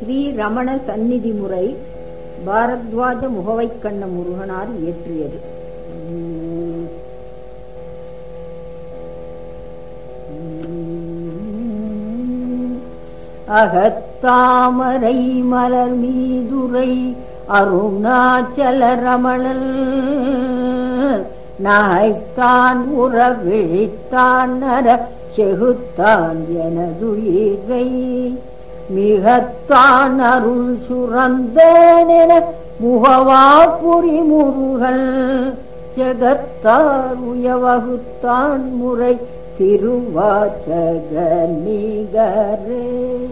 ஸ்ரீ ரமண சந்நிதி முறை பாரத்வாஜ முகவைக் கண்ண முருகனார் இயற்றியது உம். உம். அகத்தாமரை மலர் மீதுரை அருணாச்சல ரமணல் நாய்த்தான் உறவிழித்தான் நர செகுத்தான் எனதுயிரை மிகத்தான் அருள் சுரந்தனென முகவாபுரி முருகல் ஜெகத்தார் உயவகுத்தான் முறை திருவாச்சக நிகரே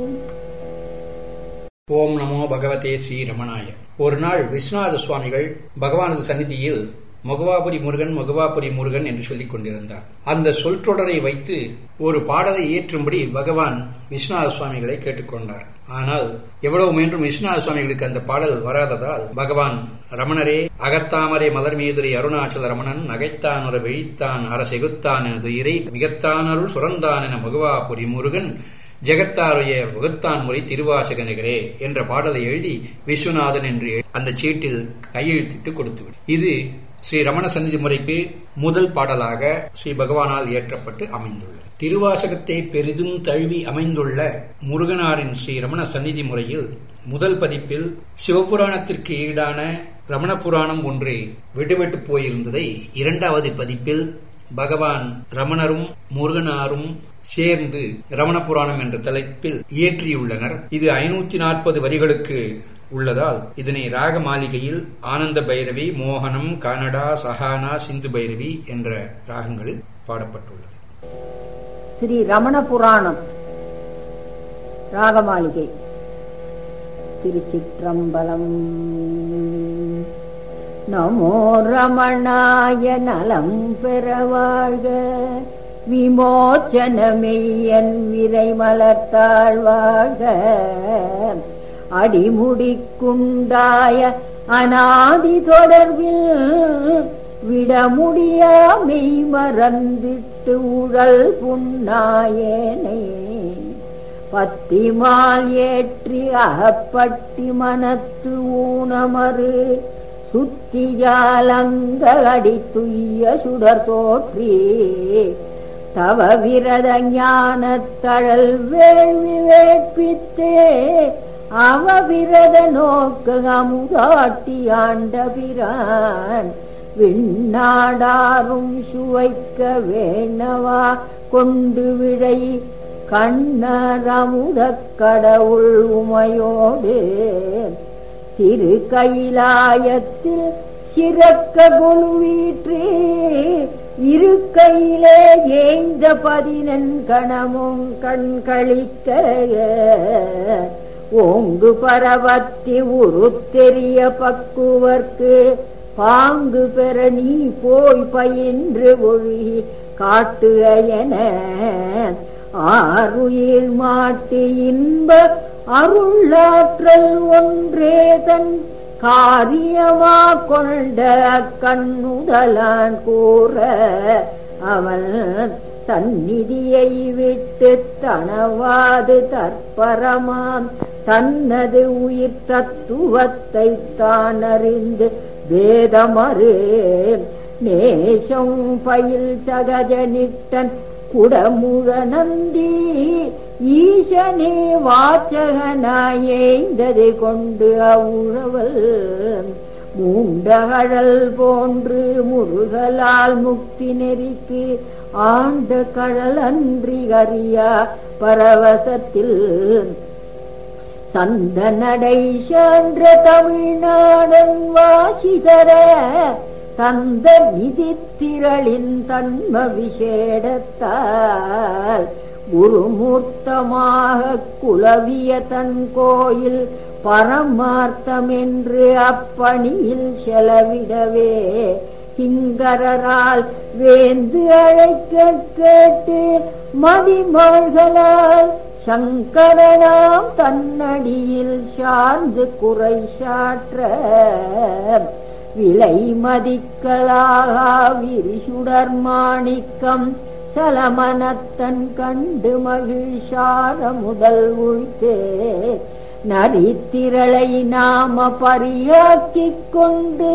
ஓம் நமோ பகவதே ஸ்ரீ ரமணாய ஒரு நாள் விஸ்வநாத சுவாமிகள் பகவானது சந்நிதியில் மகுவாபுரி முருகன் மகுவாபுரி முருகன் என்று சொல்லிக் கொண்டிருந்தார் அந்த சொல்தொடரை வைத்து ஒரு பாடலை இயற்றும்படி பகவான் விஸ்வநாத சுவாமிகளை கேட்டுக்கொண்டார் ஆனால் எவ்வளவு முயன்றும் விஸ்வநாத சுவாமிகளுக்கு அந்த பாடல் வராததால் பகவான் ரமணரே அகத்தாமரை மலர் மீதுரை அருணாச்சல ரமணன் நகைத்தான் ஒரு விழித்தான் அரசெகுத்தான் எனது இறை மிகத்தான் அருள் சுரந்தான் என மகுவாபுரி முருகன் ஜெகத்தாருடைய வகுத்தான் முறை திருவாசகனகரே என்ற பாடலை எழுதி விஸ்வநாதன் என்று அந்த சீட்டில் கையெழுத்திட்டு கொடுத்து இது ஸ்ரீ ரமண சந்நிதி முறைக்கு முதல் பாடலாக ஸ்ரீ பகவானால் இயற்றப்பட்டு அமைந்துள்ளது திருவாசகத்தை பெரிதும் தழுவி அமைந்துள்ள முருகனாரின் ஸ்ரீ ரமண சந்நிதி முறையில் முதல் பதிப்பில் சிவபுராணத்திற்கு ஈடான ரமண புராணம் ஒன்று விடுபட்டு போயிருந்ததை இரண்டாவது பதிப்பில் பகவான் ரமணரும் முருகனாரும் சேர்ந்து ரமண புராணம் என்ற தலைப்பில் இயற்றியுள்ளனர் இது ஐநூத்தி நாற்பது வரிகளுக்கு உள்ளதால் இதனை ராக மாளிகையில் ஆனந்த பைரவி மோகனம் கனடா சஹானா சிந்து பைரவி என்ற ராகங்களில் பாடப்பட்டுள்ளது ஸ்ரீ ரமண புராணம் ராகமாளிகை திருச்சிற்றம்பலம் நமோ ரமணாய நலம் பெற வாழ்க விமோச்சனமெய்யன் விரை மலர்த்தாள் வாழ்க அடிமுடிக்குண்டாய அநாதி தொடர்பில் விடமுடியாமை மறந்திட்டு உழல் புண்ணாயேனை பத்திமால் ஏற்றி அகப்பட்டி மனத்து ஊனமறு சுத்தியாலங்கடி துய்ய சுடர் தோற்றி தவ விரத ஞானத்தழல் வேள்வி வேட்பித்தே அவ விரத நோக்கு அமுதாட்டி ஆண்ட பிரான் விண்ணாடாரும் சுவைக்க வேணவா கொண்டு விழை கண்ணரமுத கடவுள் உமையோடு திரு கைலாயத்தில் சிறக்க கொழுவீற்று இரு கையிலே ஏந்த பதினன் கணமும் கண் கழிக்க ஓங்கு பரவத்தி உரு தெரிய பக்குவர்க்கு பாங்கு பெற நீ போய் பயின்று ஒழுகி காட்டுக என ஆறுயிர் மாட்டு இன்ப அருளாற்றல் ஒன்றே தன் காரியமா கொண்ட கண்ணுதலான் கூற அவன் தன்னிதியை விட்டு தனவாது தற்பரமாம் தன்னது உயிர் தத்துவத்தை தான் அறிந்து வேதமறு நேசம் பயில் சகஜனிட்டன் குடமுழ நந்தி ஈசனே வாச்சகனாயேந்ததை கொண்டு அவுழவல் மூண்டகழல் போன்று முருகலால் முக்தி நெறிக்கு ஆண்ட கழல் அன்றி அறியா பரவசத்தில் சந்த நடை சான்ற தமிழ்நாடன் வாசிதர தந்த நிதித்திரளின் தன்ம விசேடத்தால் குருமூர்த்தமாக குலவிய தன் கோயில் பரமார்த்தமென்று அப்பணியில் செலவிடவே கிங்கரால் வேந்து அழைக்க கேட்டு மதிமாள்களால் சங்கரனாம் தன்னடியில் சார்ந்து குறை சாற்ற விலை மதிக்கலாகா விரிசுடர் மாணிக்கம் சலமனத்தன் கண்டு மகிழ்ச்சார முதல் உழ்த்தே நரித்திரளை நாம பரியாக்கிக் கொண்டு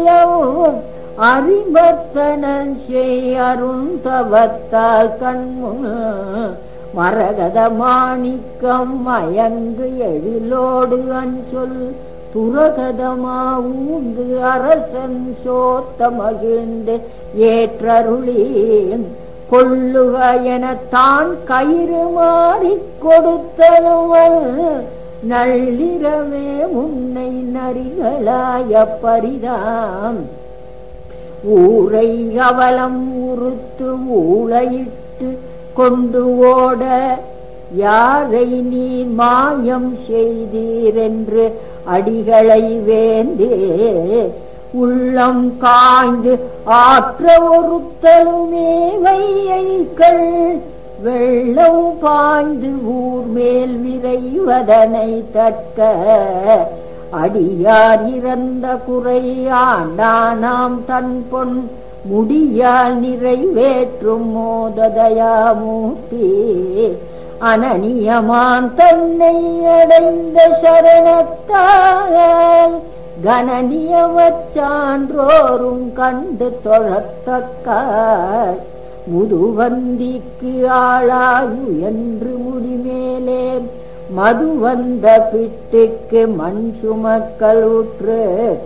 அறிவர்த்தனன் செய் அருந்தவத்தால் கண்முன் மரகத மாணிக்கம் மயங்கு எழிலோடு அஞ்சொல் துரகதமா ஊந்து அரசன் சோத்த மகிழ்ந்து ஏற்றருளேன் கொள்ளுக என தான் கயிறு மாறிக் கொடுத்தனுவல் நள்ளிரவே உன்னை நரிகளாய பரிதாம் ஊரை அவலம் உறுத்து ஊழையிட்டு கொண்டு ஓட யாரை நீ மாயம் செய்தீரென்று அடிகளை வேந்தே உள்ளம் காய்ந்து ஆற்ற ஒருத்தலுமே வையைகள் வெள்ளம் பாய்ந்து ஊர் மேல் விரைவதனை தட்க அடியார் இறந்த குறை ஆண்டானாம் தன் பொன் முடியால் நிறைவேற்றும் மோததயாமூர்த்தி அனனியமான் தன்னை அடைந்த சரணத்தால் கனனியவச் சான்றோரும் கண்டு தொழத்தக்காய் முதுவந்திக்கு ஆளாயு என்று முடிமேலே மது வந்த பிட்டுக்கு மண் சுமக்கல் உற்று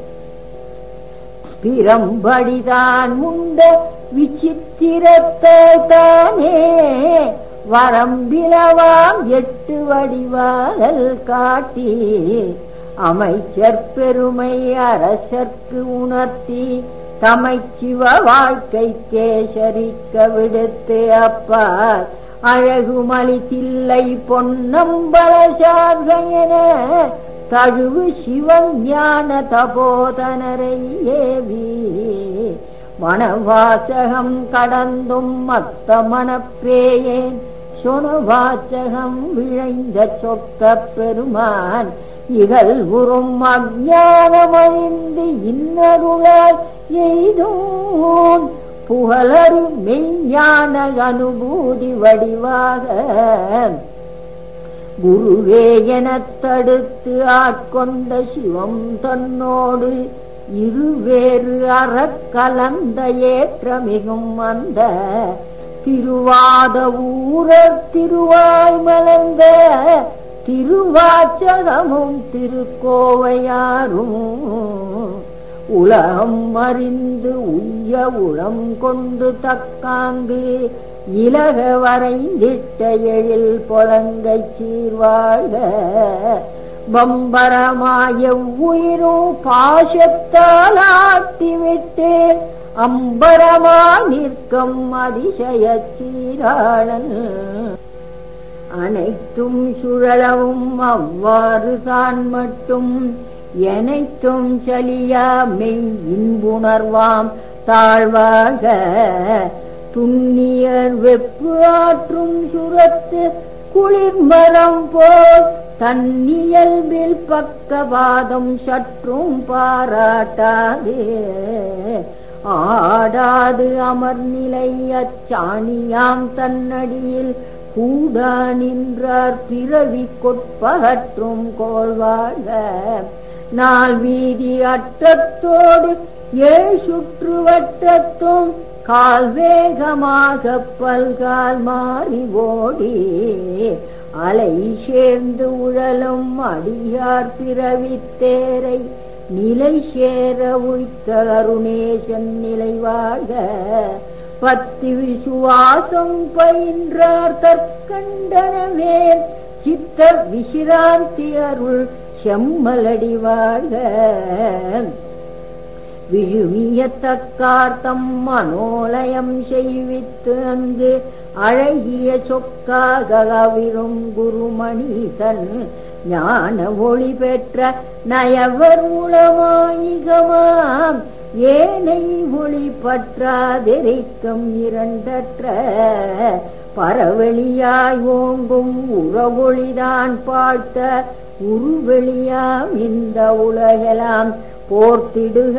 பிரம்படிதான் முண்ட விசித்திரத்தை தானே வரம்பிலவாம் எட்டு வடிவாதல் காட்டி அமைச்சர் பெருமை அரசர்க்கு உணர்த்தி தமை சிவ வாழ்க்கை கேசரிக்க விடுத்து அப்பால் அழகுமலி தில்லை பொன்னம்பலசார்கள் என தழுவு சிவன் ஞான தபோதனரை ஏவி மணவாசகம் கடந்தும் மத்த மணப்பேயேன் சொனவாச்சகம் விழைந்த சொக்க பெருமான் இகல் உறும் அஜானமழிந்து இன்னருளால் எய்தோன் புகழரு மெய்ஞான அனுபூதி வடிவாக குருவே எனத் தடுத்து ஆட்கொண்ட சிவம் தன்னோடு இருவேறு அறக்கலந்த ஏற்றமிகும் அந்த திருவாத ஊரர் திருவாய் மலர்ந்த திருவாச்சகமும் திருக்கோவையாரும் உலகம் அறிந்து உய்ய உளம் கொண்டு தக்காங்கு இலக வரைந்திட்ட எழில் பொலங்கை சீர்வாழ பம்பரமாய உயிரும் பாசத்தால் ஆட்டிவிட்டு அம்பரமா நிற்கும் அதிசய சீராளன் அனைத்தும் சுழலவும் அவ்வாறு தான் மட்டும் எனைத்தும் சலியா மெய் இன்புணர்வாம் தாழ்வாக துண்ணியர் வெப்பு ஆற்றும் சுரத்து குளிர்மரம் போல் தன்னியல்பில் பக்கவாதம் சற்றும் பாராட்டாதே ஆடாது அமர்நிலை அச்சாணியாம் தன்னடியில் கூடா நின்றார் பிறவி கொட்பகற்றும் கோள்வாழ நாள் வீதி அற்றத்தோடு ஏழ் சுற்று வட்டத்தும் கால் வேகமாக பல்கால் மாறி ஓடி அலை சேர்ந்து உழலும் அடியார் பிறவித்தேரை நிலை சேர உய்த்த அருணேசன் நிலைவாக பத்தி விசுவாசம் பயின்றார் தற்கண்டனவே சித்த விசிராந்தி அருள் செம்மலடிவாக விழுமியத்தக்கார்த்தம் மனோலயம் செய்வித்து அங்கு அழகிய சொக்காக விரும் குருமணிதன் ஞான ஒளி பெற்ற நயவர் உளமாயிகமாம் ஏனை ஒளி பற்றாதிருக்கும் இரண்டற்ற பரவெளியாய் ஓங்கும் உறவொளிதான் பார்த்த உருவெளியாம் இந்த உலகெல்லாம் போர்த்திடுக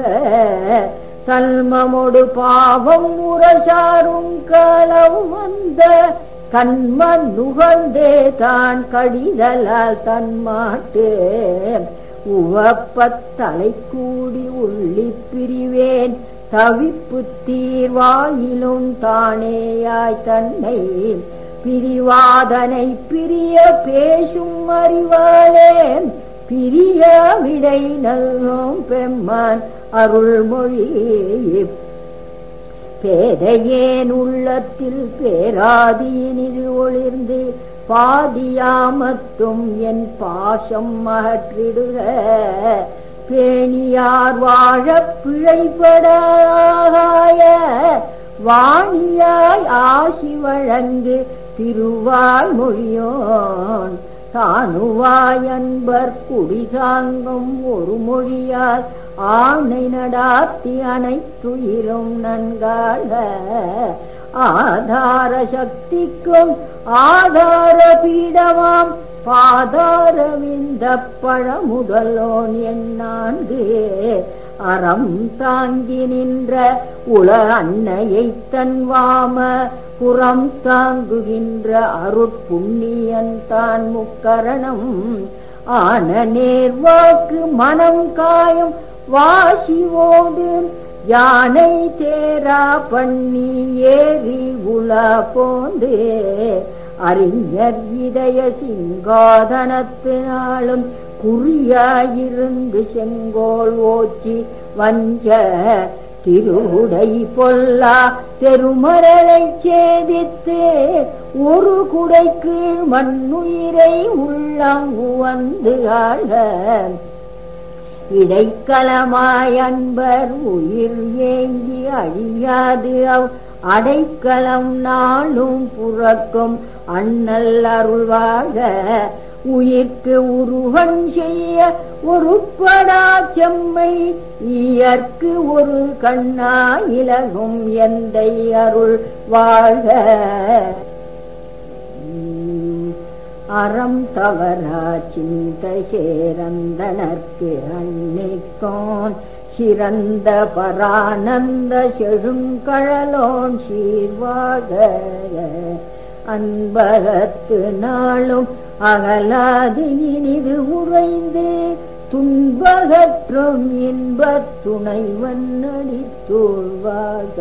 தல்மமொடு பாவம் உரசாரும் காலம் வந்த தன்மன் நுகர்ந்தே தான் கடிதலால் தன்மாட்டு உவப்பத் தலை கூடி உள்ளி பிரிவேன் தவிப்பு தீர்வாயிலும் தானேயாய் தன்னை பிரிவாதனை பிரிய பேசும் அறிவாளே பிரிய விடை நல்கும் பெம்மான் அருள்மொழி பேதையேன் உள்ளத்தில் பேராதியினிது ஒளிர்ந்து பாதியாமத்தும் என் பாசம் அகற்றிடுக பேணியார் வாழ பிழைப்படாய வாணியாய் ஆசி வழங்கு திருவாய் மொழியோன் தானுவாய் அன்பர் குடிசாங்கும் ஒரு மொழியால் ஆணை நடாத்தி அனைத்துயிரும் நன்காக ஆதார சக்திக்கும் ஆதார பீடமாம் பாதாரவிந்த பழமுதலோன் எண்ணான்கு அறம் தாங்கி நின்ற உல அன்னையை தன்வாம புறம் தாங்குகின்ற அருட்புண்ணியன் தான் முக்கரணம் ஆன நேர்வாக்கு மனம் காயம் வாசிவோடு யானை தேரா பண்ணி ஏறி உலா போந்து அறிஞர் இதய சிங்காதனத்தினாலும் குறியாயிருந்து செங்கோல் ஓச்சி வஞ்ச திருவுடை பொல்லா தெருமரலை சேதித்து ஒரு குடை கீழ் மண்ணுயிரை உள்ளம் உவந்து ஆழ இடைக்கலமாய் அன்பர் உயிர் ஏங்கி அழியாது அவ் அடைக்கலம் நாளும் புறக்கும் அண்ணல் அருள்வாக உயிர்க்கு உருவன் செய்ய ஒருப்படா செம்மை இயற்கு ஒரு கண்ணா இலகும் எந்தை அருள் வாழ்க அறம் தவறா சிந்தை சேரந்தனர்க்கு அன்னைக்கோன் சிறந்த பரானந்த செழுங்கழலோன் சீர்வாக அன்பகத்து நாளும் அகலாது இனிது உறைந்து துன்பகற்றும் இன்பத் துணைவன் அடித்தூழ்வாக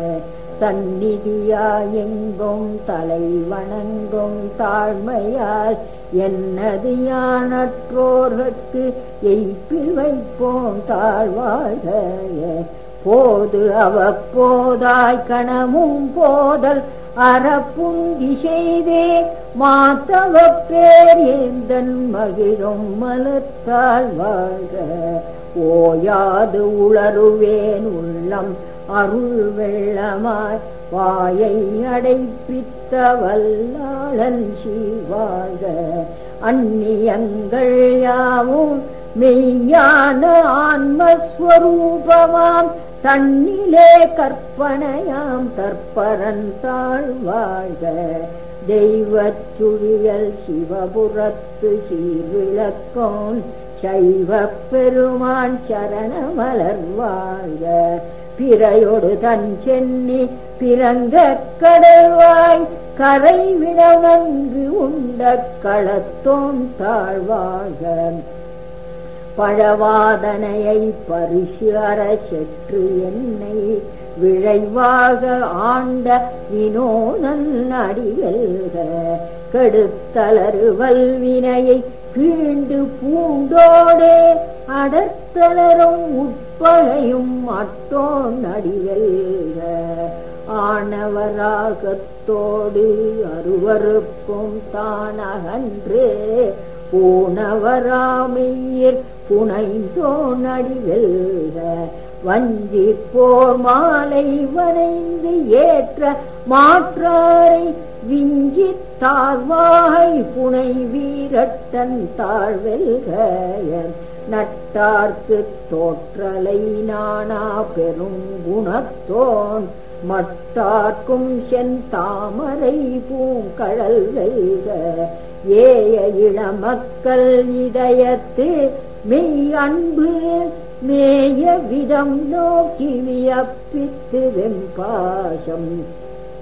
சந்நிதியாயெங்கும் தலை வணங்கும் தாழ்மையால் என்னது யானற்றோர்கட்கு எய்ப்பில் வைப்போம் தாழ்வாக போது அவப்போதாய் கணமும் போதல் அறப்புந்தி செய்தே மாத்தவ பேர் ஏந்தன் மகிழும் மலத்தால் வாழ்க ஓயாது உளருவேன் உள்ளம் அருள் வெள்ளமாய் வாயை அடைப்பித்த வல்லாளன் சீவாக அந்நியங்கள் யாவும் மெய்ஞான ஆன்மஸ்வரூபமாம் தன்னிலே கற்பனையாம் தற்பரன் தாழ்வாழ்க தெய்வச் சுழியல் சிவபுரத்து சீர்விளக்கும் சைவ பெருமான் சரணமலர் வாழ்க பிறையொடு தன் சென்னி பிறங்க கடல்வாய் கரை விடவங்கு உண்ட களத்தோன் தாழ்வாக பழவாதனையை பரிசு அரசற்று என்னை விழைவாக ஆண்ட வினோதன் அடிவல்க கெடுத்தலரு வல்வினையை கீண்டு பூண்டோடே அடர்த்தலரும் உட்பகையும் அட்டோன் அடிவல்க ஆணவராகத்தோடு அருவருப்பும் தானகன்று பூணவராமையர் புனைந்தோன் அடிவல்க வஞ்சி போர் மாலை வரைந்து ஏற்ற மாற்றாரை விஞ்சி தாழ்வாய் புனை வீரட்டன் தாழ்வெல்க நட்டார்க்கு தோற்றலை நானா பெரும் குணத்தோன் மட்டார்க்கும் செந்தாமரை பூங்கழல் வெல்க ஏய இளமக்கள் இதயத்து மெய் அன்பு மேய விதம் நோக்கி வியப்பித்து வெம்பாசம்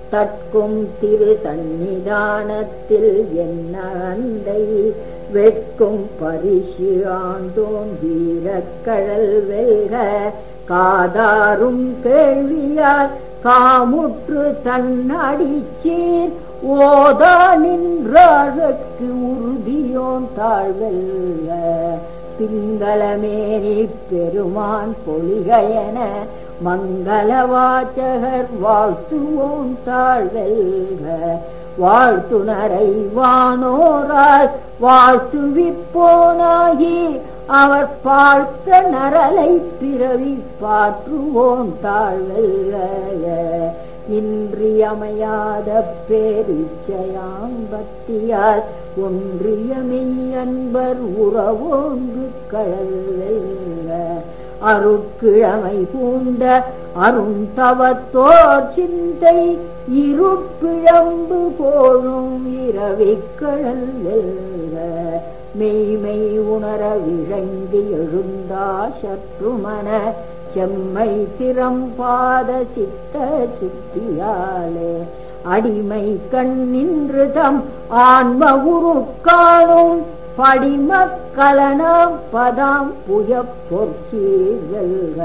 தற்கும் திரு சந்நிதானத்தில் என்ன அந்தை வெட்கும் பரிசு ஆண்டோன் வீரக்கழல் வெல்க காதாரும் கேள்வியால் காமுற்று தன்னடிச்சீர் ஓதா நின்றாழ்க்கு உறுதியோன் தாழ்வெல்ல பிங்களமேனி பெருமான் பொலிகையன மங்கள வாச்சகர் வாழ்த்துவோம் தாழ்வெல்க வாழ்த்துணரை வானோரால் வாழ்த்துவிப்போனாகி அவர் பார்த்த நரலை பிறவி பாற்றுவோம் தாழ்வெல்க இன்றியமையாத பேரிச்சையாம்பத்தியால் ஒன்றிய மெய்யன்பர் உறவோங்கு கழல்வெல்க அருட்கிழமை பூண்ட அருந்தவத்தோர் சிந்தை இருப்பிழம்பு போழும் இரவிக்கழல் வெல்க மெய்மை உணர விழைந்து எழுந்தா சற்றுமன செம்மை திறம்பாத சித்த சுத்தியாலே அடிமை கண்ணின்று தம் ஆன்ம உருக்கானும் படிமக்கலனாம் பதாம் புய பொற்கீழ்க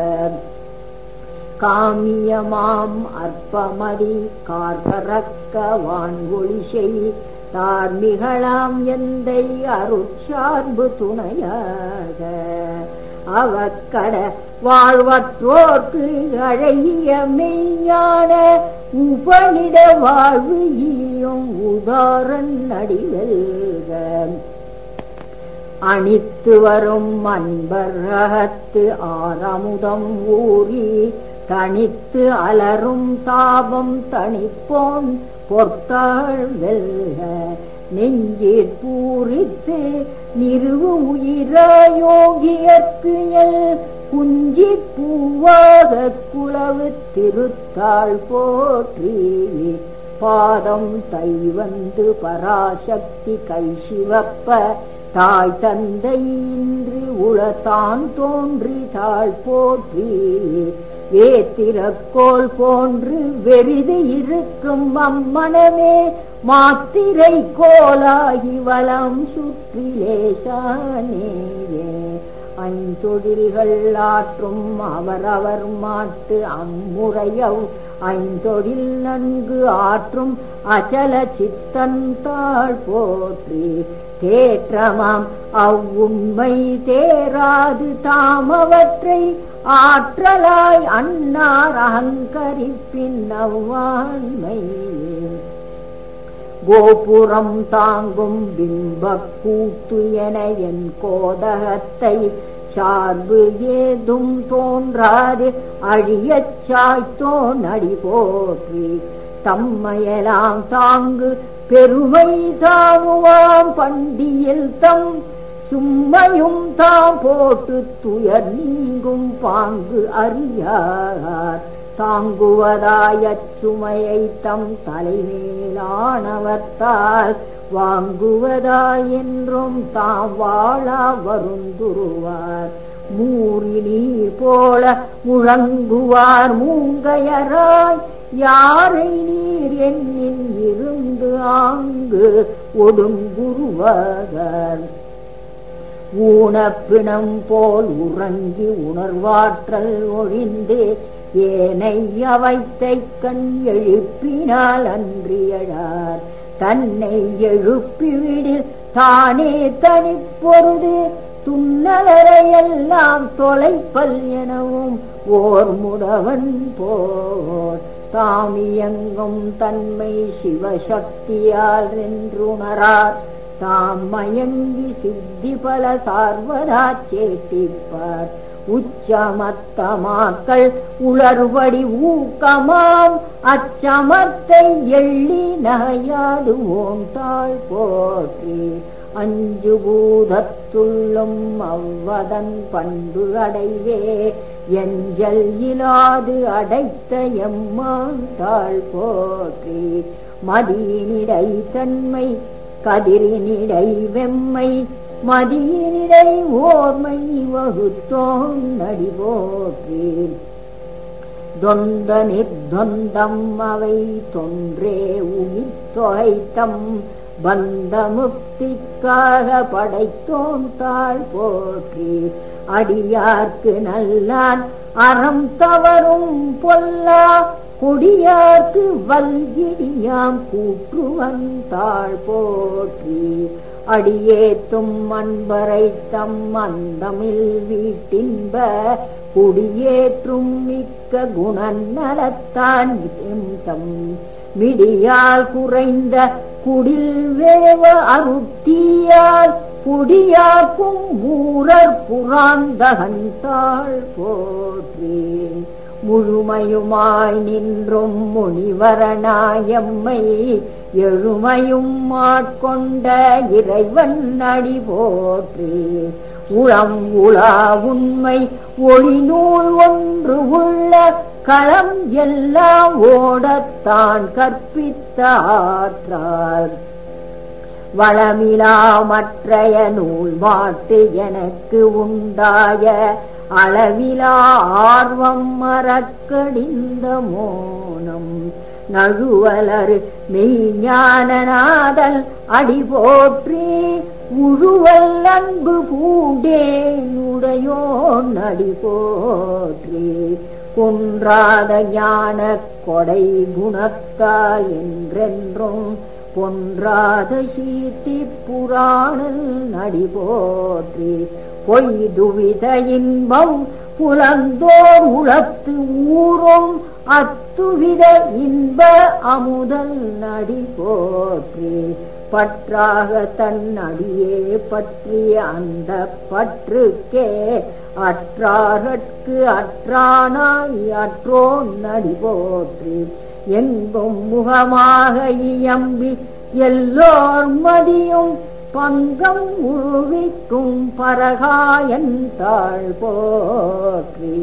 காமியமாம் அற்பமதி கார்கரக்க வான்கொழி செய் தார்மிகளாம் எந்தை அருட்சார்பு துணையாக அவக்கட வாழ்வற்றோர்க்கு அழகிய மெய்ஞான உபனிட வாழ்வு ஈயும் உதாரன் நடிவெல்க அணித்து வரும் அன்பர் அகத்து ஆரமுதம் ஊறி தனித்து அலரும் தாபம் தனிப்போன் பொற்காள் வெல்க நெஞ்சிற் பூரித்து நிறுவு உயிர யோகியற்கு குஞ்சி பூவாக குலவு திருத்தாள் போற்றி பாதம் தை வந்து பராசக்தி கை சிவப்ப தாய் தந்தை இன்றி உளத்தான் தோன்றி தாழ் போற்றி வேத்திரக்கோள் போன்று வெறிது இருக்கும் அம்மனமே மாத்திரை கோலாகி வலம் சுற்றிலேசானேயே ஐந்தொழில்கள் ஆற்றும் அவரவர் மாட்டு அம்முறையவ் ஐந்தொழில் நன்கு ஆற்றும் அச்சல சித்தன் தாழ் போற்றி தேற்றமாம் அவ்வுண்மை தேராது தாமவற்றை ஆற்றலாய் அன்னார் அகங்கரிப்பின் அவ்வாண்மை கோபுரம் தாங்கும் பிம்பக் கூத்து என என் கோதகத்தை சார்பு ஏதும் தோன்றாது அழியச் சாய்த்தோன் அடி போற்றி தம்மையெல்லாம் தாங்கு பெருமை தாமுவாம் பண்டியில் தம் சும்மையும் தாம் போட்டு துயர் நீங்கும் பாங்கு அறியார் தாங்குவதாயச் சுமையை தம் தலைமேலானவர்த்தால் வாங்குவதாய் என்றும் தாம் வாழா வருந்துருவார் மூறி நீர் போல முழங்குவார் மூங்கையராய் யாரை நீர் எண்ணில் இருந்து ஆங்கு ஒடுங்குருவகர் ஊனப்பிணம் போல் உறங்கி உணர்வாற்றல் ஒழிந்து ஏனை அவைத்தை கண் எழுப்பினால் அன்றியழார் தன்னை எழுப்பிவிடில் தானே தனிப்பொருது துன்னலரையெல்லாம் தொலைப்பல் எனவும் ஓர் முடவன் போர் தாமியங்கும் தன்மை சிவசக்தியால் நின்றுணரார் தாம் மயங்கி சித்தி பல சார்வதா சேட்டிப்பார் உச்சமத்தமாக்கள் உளறுபடி ஊக்கமாம் அச்சமத்தை எள்ளி நகையாது ஓம் தாழ் போற்றி அஞ்சு பூதத்துள்ளும் அவ்வதன் பண்பு அடைவே எஞ்சல் இலாது அடைத்த எம்மான் தாழ் போற்றி மதியினிடை தன்மை கதிரினிடை வெம்மை மதியினிடை ஓர்மை வகுத்தோம் நடி போற்றி தொந்த நிர்தொந்தம் அவை தொன்றே உயிர் தொகைத்தம் பந்த முக்திக்காக படைத்தோன் தாழ் போற்றி அடியார்க்கு நல்லான் அறம் தவறும் பொல்லா கொடியார்க்கு வல்கிடியாம் கூற்றுவன் தாழ் போற்றி அடியேத்தும் அன்பரை தம் அந்தமில் வீட்டின்ப குடியேற்றும் மிக்க குணநலத்தான் தம் மிடியால் குறைந்த குடில் வேவ அருத்தியால் புடியாக்கும் ஊரர் புறாந்தகன் தாழ் போற்றி முழுமையுமாய் நின்றும் முனிவரனாயம்மை எழுமையும் ஆட்கொண்ட இறைவன் அடி போற்றி உளம் உலா உண்மை ஒளிநூல் ஒன்று உள்ள களம் எல்லாம் ஓடத்தான் கற்பித்த ஆற்றார் வளமிலா மற்றைய நூல் மாட்டு எனக்கு உண்டாய அளவிலா ஆர்வம் மறக்கடிந்த மோனம் நழுவலரு மெய்ஞானநாதல் அடி போற்றி உழுவல் அன்பு பூண்டேன் உடையோன் அடி போற்றி குன்றாத ஞான கொடை குணக்கால் என்றென்றும் பொன்றாத சீர்த்தி புராணல் நடி போற்றி பொய்துவித இன்பம் புலந்தோர் உளத்து ஊரும் அத்துவித இன்ப அமுதல் நடி போற்றி பற்றாக தன் அடியே பற்றிய அந்த பற்றுக்கே அற்றாரற்கு அற்றானாய் அற்றோன் நடி போற்றி எங்கும் முகமாக இயம்பி எல்லோர் மதியும் பங்கம் உருவிக்கும் பரகாயன் தாழ் போற்றி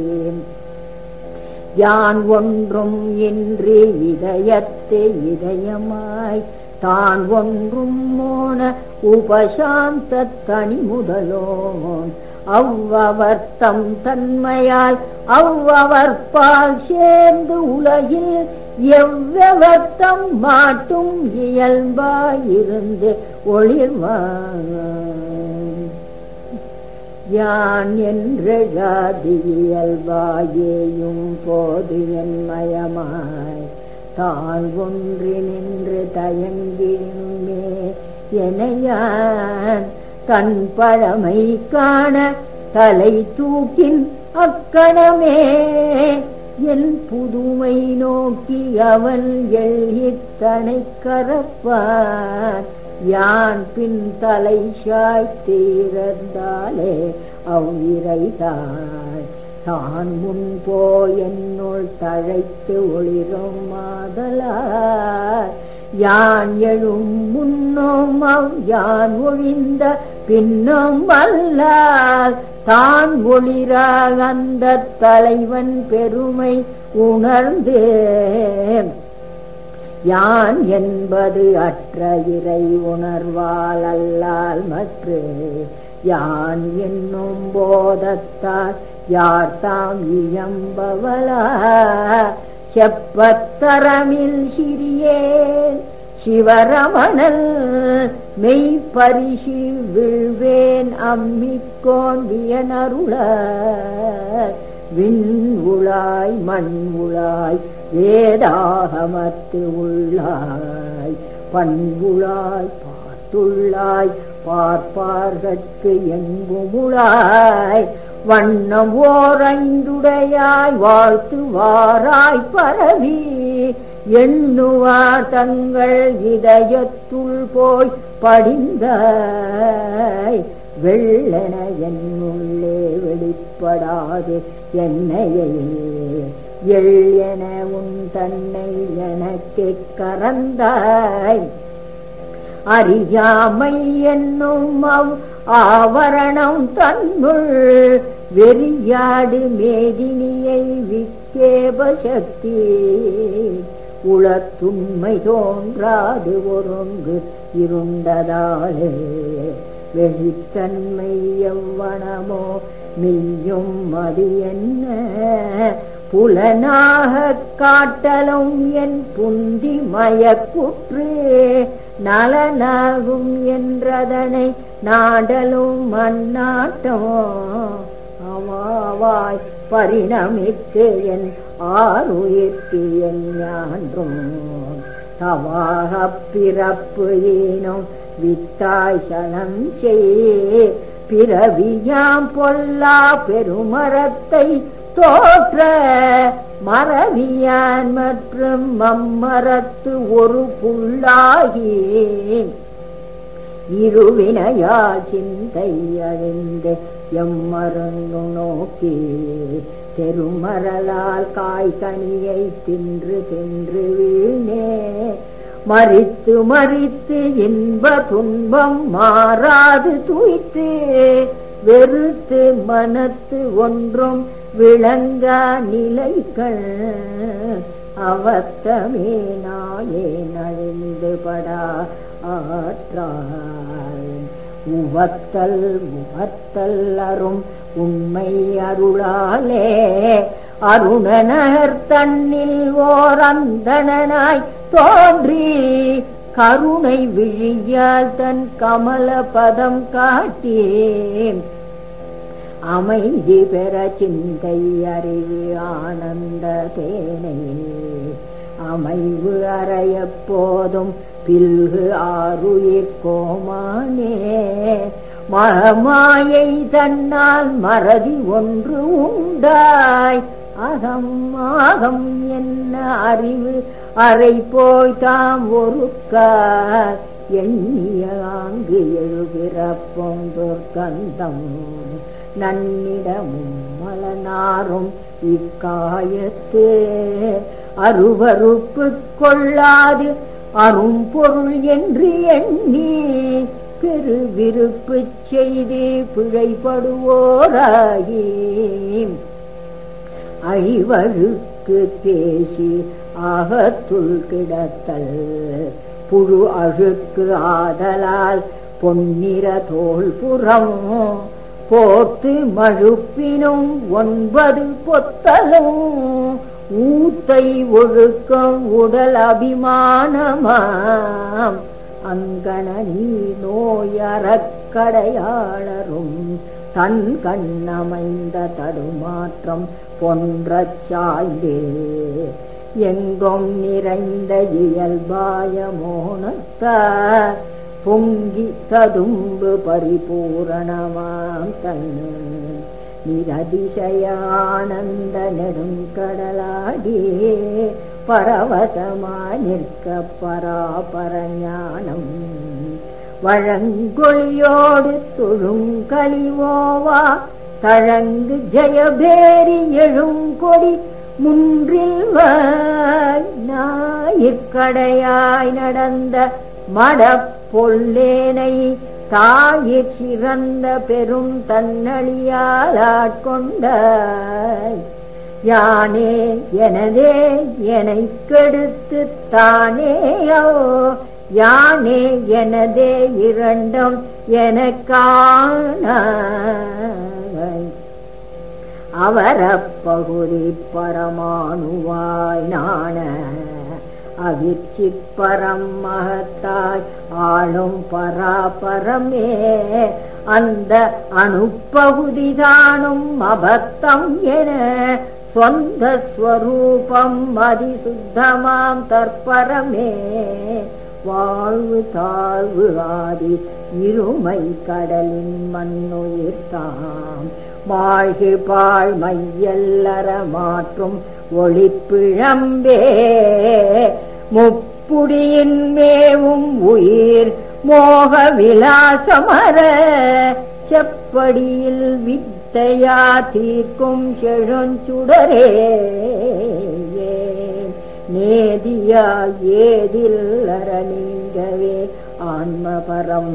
யான் ஒன்றும் இன்றி இதயத்தே இதயமாய் தான் ஒன்றும் மோன உபசாந்த தனி முதலோன் அவ்வவர்த்தம் தன்மையால் அவ்வவர்பால் சேர்ந்து உலகில் எவ்வவர்த்தம் மாட்டும் இயல்பாயிருந்து ஒளிர்வான் யான் என்றெழாது இயல்பாயேயும் போது என் மயமாய் தான் ஒன்றி நின்று தயங்கிடுமே எனையான் தன் பழமை காண தலை தூக்கின் அக்கணமே என் புதுமை நோக்கி அவள் எழுத்தனை கரப்பான் யான் பின் தலை சாய்த்தீரந்தாலே அவ்விரைதாள் தான் முன் போய் என்னுள் தழைத்து ஒளிரும் மாதலார் யான் எழும் முன்னும் அவ் யான் ஒழிந்த பின்னும் அல்லால் தான் ஒளிராக அந்த தலைவன் பெருமை உணர்ந்து யான் என்பது அற்ற இறை உணர்வால் அல்லால் மற்ற யான் என்னும் போதத்தால் யார் தாம் இயம்பவலா செப்பத்தரமில் சிறியேன் சிவரமணல் மெய்ப்பரிசி விழ்வேன் அம்மிக்கோன் வியனருள விண் உளாய் மண் உளாய் வேதாகமத்து உள்ளாய் பண்புளாய் பார்த்துள்ளாய் பார்ப்பார்கட்கு எங்குமுளாய் வண்ணம் ஓர் ஐந்துடையாய் வாழ்த்துவாராய் பரவி எண்ணுவார் தங்கள் இதயத்துள் போய் படிந்தாய் வெள்ளென என்னுள்ளே வெளிப்படாது என்னையே எள் என உன் தன்னை எனக்கு கறந்தாய் அறியாமை என்னும் அவ் ஆவரணம் தன்னுள் வெறியாடு மேதினியை விக்கேப சக்தி உளத்துண்மை தோன்றாது ஒருங்கு இருண்டதாலே வெளித்தன்மை எவ்வனமோ மெய்யும் அது என்ன புலனாக காட்டலும் என் புந்தி மயக்குற்று நலனாகும் என்றதனை நாடலும் மண்ணாட்டம் அவாவாய் பரிணமித்து என் ஆறுயிர்க்கு என் ஞான்றும் தவாக பிறப்பு ஈனும் வித்தாய் சனம் செய் பிறவியாம் பொல்லா பெருமரத்தை தோற்ற மறவியான் மற்றும் மம்மரத்து ஒரு புல்லாகி இருவினையால் சிந்தை அழிந்து எம்மருங்கு நோக்கி தெருமரலால் காய்கனியை தின்று தின்று வீணே மறித்து மறித்து இன்ப துன்பம் மாறாது துய்த்து வெறுத்து மனத்து ஒன்றும் விளங்கா நிலைகள் அவத்தமே நாயே நழிந்து படா ஆற்றாள் உவத்தல் உவத்தல் அரும் உண்மை அருளாலே அருணனர் தன்னில் ஓர் அந்தணனாய் தோன்றி கருணை விழியால் தன் கமல பதம் காட்டி அமைதி பெற சிந்தை அறிவு ஆனந்த தேனை அமைவு அறைய போதும் பில்கு ஆறுயிர் கோமானே மகமாயை தன்னால் மறதி ஒன்று உண்டாய் அகம் ஆகம் என்ன அறிவு அறை போய் தாம் ஒருக்கார் எண்ணிய ஆங்கு எழுபிறப்போம் துர்க்கந்தம் நன்னிடமும் மலனாரும் இக்காயத்து அருவறுப்பு கொள்ளாது அரும்பொருள் என்று எண்ணி பெருவிருப்பு செய்து பிழைப்படுவோராகி அழிவழுக்கு பேசி ஆகத்துள் கிடத்தல் புழு அழுக்கு ஆதலால் பொன்னிற தோல் புறம் போத்து மழுப்பினும் ஒன்பது பொத்தலும் ஊத்தை ஒழுக்கம் உடல் அபிமானமாம் அங்கணனி நோயறக்கடையாளரும் தன் கண்ணமைந்த தடுமாற்றம் பொன்றச் சாய்ந்தே எங்கும் நிறைந்த இயல்பாய மோனத்தார் பொங்கி ததும்பு பரிபூரணமாம் தன்னு நிரதிசயானந்த நெடுங்கடலாடி பரவசமா நிற்க பராபர ஞானம் வழங்கொழியோடு தொழுங்கழிவோவா தழங்கு ஜெயபேரி எழுங்கொடி முன்றில் ஞாயிற்கடையாய் நடந்த மடப்பொல்லேனை தாயிற் சிறந்த பெரும் தன்னழியாலாட்கொண்டாய் யானே எனதே எனை கெடுத்து தானேயோ யானே எனதே இரண்டும் எனக்கான அவரப்பகுதி பரமாணுவாய் நாண அவிச்சிப் பரம் மகத்தாய் ஆளும் பராபரமே அந்த அணுப்பகுதிதானும் அபத்தம் என சொந்த ஸ்வரூபம் அதிசுத்தமாம் தற்பரமே வாழ்வு தாழ்வு ஆதி இருமை கடலின் மண்ணுயிர்த்தாம் மாழ்கு பாழ் மையல்லற மாற்றும் ஒளிப்பிழம்பே முப்புடியின் மேவும் உயிர் மோக விலாசமர செப்படியில் வித்தையா தீர்க்கும் செழுஞ்சுடரே நேதியால் ஏதில்லற நீங்கவே ஆன்மபரம்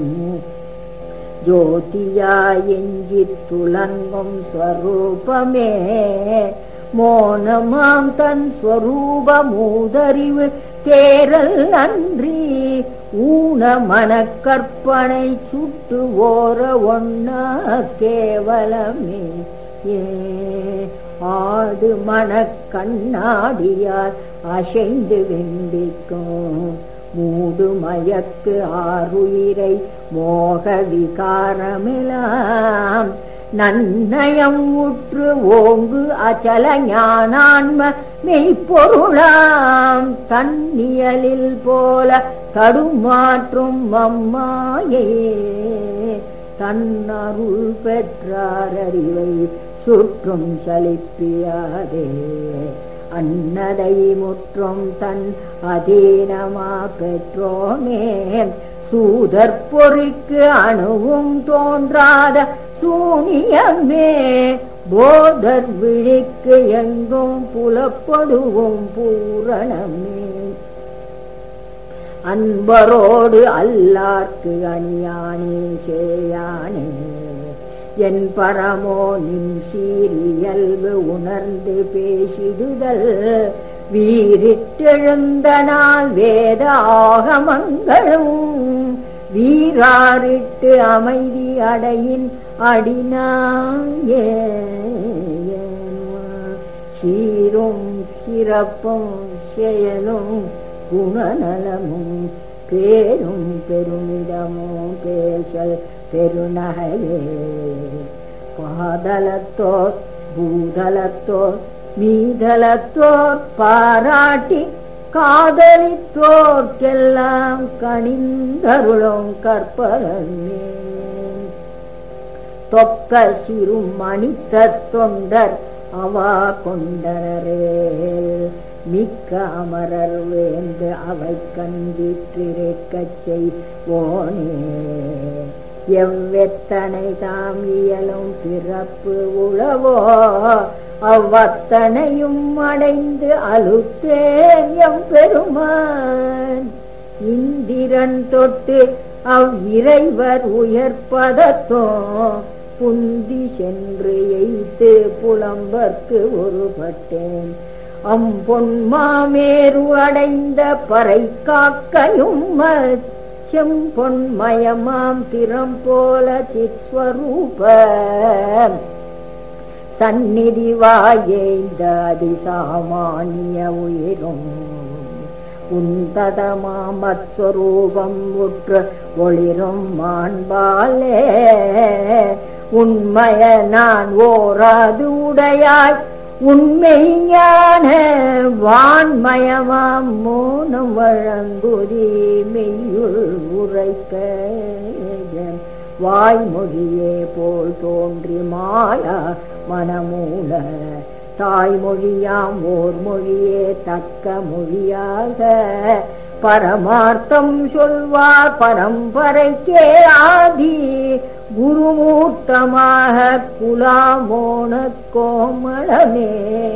ஜோதியாய் எஞ்சித் துலங்கும் ஸ்வரூபமே மோனமாம் தன் ஸ்வரூபமூதறிவு தேரல் அன்றி ஊன மனக்கற்பனை சுட்டு ஓர ஒண்ணா கேவலமே ஏ ஆடு மனக் கண்ணாடியால் அசைந்து வெம்பிக்கும் மூடு மயக்கு ஆறுயிரை மோக விகாரமெலாம் நன்னயம் உற்று ஓங்கு அச்சல ஞானான்ம மெய்ப்பொருளாம் தன்னியலில் போல தடுமாற்றும் அம்மாயே தன்னருள் பெற்றார் அறிவை சுற்றும் சலிப்பியாதே அன்னதை முற்றும் தன் அதீனமா பெற்றோமே சூதற் பொறிக்கு அணுவும் தோன்றாத சூனியமே போதர் விழிக்கு எங்கும் புலப்படுவும் பூரணமே அன்பரோடு அல்லார்க்கு அணியானே சேயானே என் பரமோ நின் சீரியல்பு உணர்ந்து பேசிடுதல் வீரிட்டெழுந்த நாள் வேத ஆகமங்களும் வீராரிட்டு அமைதி அடையின் அடினாயே சீரும் சிறப்பும் செயலும் குணநலமும் பேரும் பெருமிதமும் பேசல் பெருநகலே பாதலத்தோர் பூதலத்தோர் மீதலத்தோர் பாராட்டி காதலித்தோர்க்கெல்லாம் கணிந்தருளும் கற்பகமே தொக்க சிறு மணித்த தொண்டர் அவா கொண்டரேல் மிக்க அமரர் வேந்து அவை கண்டிற்றிருக்கச் செய்வோனே எவ்வெத்தனை தாம் இயலும் பிறப்பு உழவோ அவ்வத்தனையும் அடைந்து அழுத்தேன் எம் பெருமான் இந்திரன் தொட்டு அவ் இறைவர் உயர்ப்பதத்தோ புந்தி சென்று எய்த்து புலம்பர்க்கு ஒருபட்டேன் அம்பொன்மாமேரு அடைந்த பறை காக்கையும் செம்பொன்மயமாம் திறம் போல சிஸ்வரூப சந்நிதி வாயேந்த அதிசாமானிய உயிரும் உந்ததமாமத்ஸ்வரூபம் உற்று ஒளிரும் மாண்பாலே உண்மைய நான் ஓராது உடையாய் உண்மை ஞான வான்மயமாம் மோனம் வழங்குதி மெய்யுள் உரைக்க வாய்மொழியே போல் தோன்றி மாயா மனமூல தாய்மொழியாம் ஓர் மொழியே தக்க மொழியாக பரமார்த்தம் சொல்வார் பரம்பரைக்கே ஆதி குருமூர்த்தமாக குலாமோன கோமளமே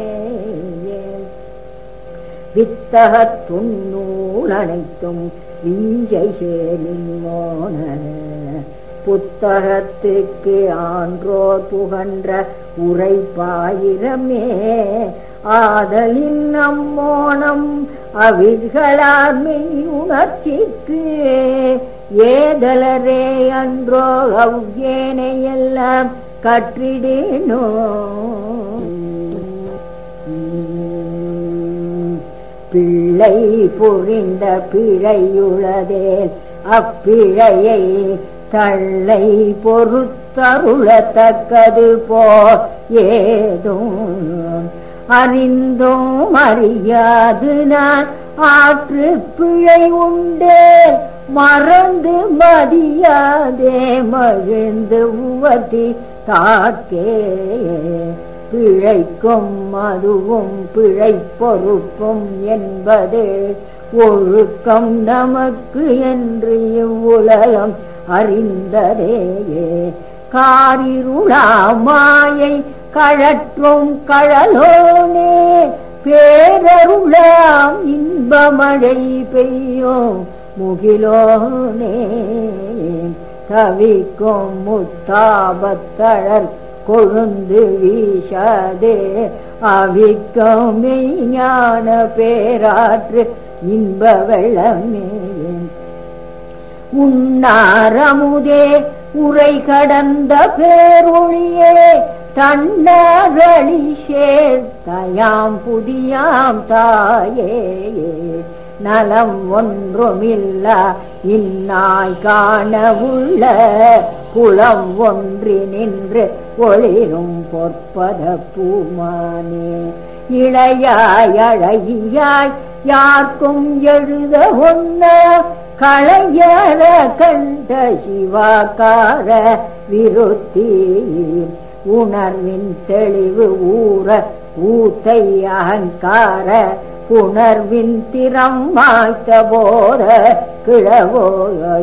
வித்தகத் துண்ணூல் அனைத்தும் விஞ்சை சேலின் மோன புத்தகத்துக்கு ஆன்றோர் புகன்ற உரைப்பாயிரமே ஆதலின் நம்மோனம் அவிர்களார்மை உணர்ச்சிக்கு ஏதலரே அன்றோ அவ்வேனையெல்லாம் கற்றிடேனோ பிள்ளை புரிந்த பிழையுளதேல் அப்பிழையை தள்ளை பொறுத்தருளத்தக்கது போ ஏதும் அறிந்தோம் அறியாது நான் ஆற்று பிழை உண்டே மறந்து மதியாதே மகிழ்ந்து உவதி தாக்கே பிழைக்கும் அதுவும் பிழை பொறுப்பும் என்பது ஒழுக்கம் நமக்கு என்று இவ்வுலகம் அறிந்ததேயே காரிருளாமாயை கழற்றும் கழலோனே பேரருளாம் இன்பமழை பெய்யும் முகிலோனே தவிக்கும் முத்தாபத்தழல் கொழுந்து வீசாதே அவிக்கும் மெய்ஞான பேராற்று இன்ப வெள்ளமே உன்னாரமுதே உரை கடந்த பேரொழியே தன்னரளி சேர்த்தயாம் புதியாம் தாயே நலம் ஒன்றுமில்ல இந்நாய் காண உள்ள புலம் ஒன்றி நின்று ஒளிரும் பொற்பத பூமானே இளையாய் அழகியாய் யார்க்கும் எழுத ஒன்ன களையற கண்ட சிவாக்கார விருத்தி உணர்வின் தெளிவு ஊற ஊத்தை அகங்கார உணர்வின் திறம் மாய்த்த போத கிழவோய்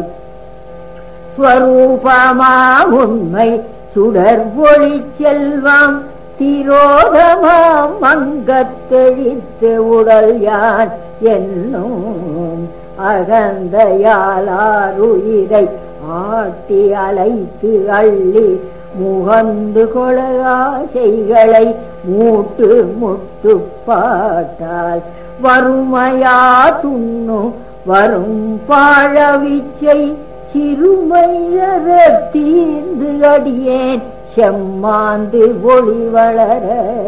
ஸ்வரூபமா உண்மை சுடர் ஒளி செல்வம் திரோதமாம் மங்கத்தெழித்து உடல் யான் என்னும் அகந்தையாளாருயிரை ஆட்டி அழைத்து அள்ளி முகந்து கொலையாசைகளை மூட்டு முட்டு பாட்டால் வறுமையா துண்ணு வரும் பாழவிச்சை சிறுமையற தீர்ந்து அடியேன் செம்மாந்து ஒளி வளர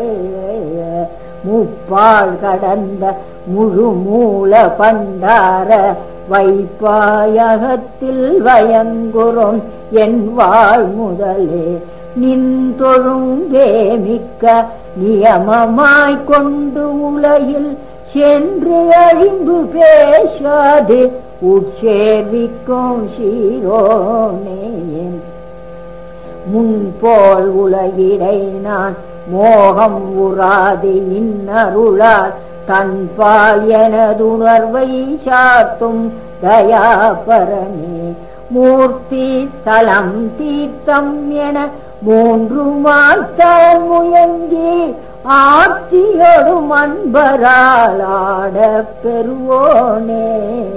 முப்பால் கடந்த முழு மூல பண்டார வைப்பாயகத்தில் வயங்குறும் என் வாழ் முதலே நின் தொழுங்கே மிக்க நியமமாய் கொண்டு உலகில் சென்று அழிந்து பேசாது உட்சேர்விக்கும் சீரோனேன் முன்போல் உலகிடை நான் மோகம் உறாது இன்னருளால் தன்பால் எனதுணர்வை சாத்தும் தயாபரமே மூர்த்தி தலம் தீர்த்தம் என மூன்று மாத்தான் முயங்கி ஆட்சியொடும் அன்பரால் ஆட பெறுவோனே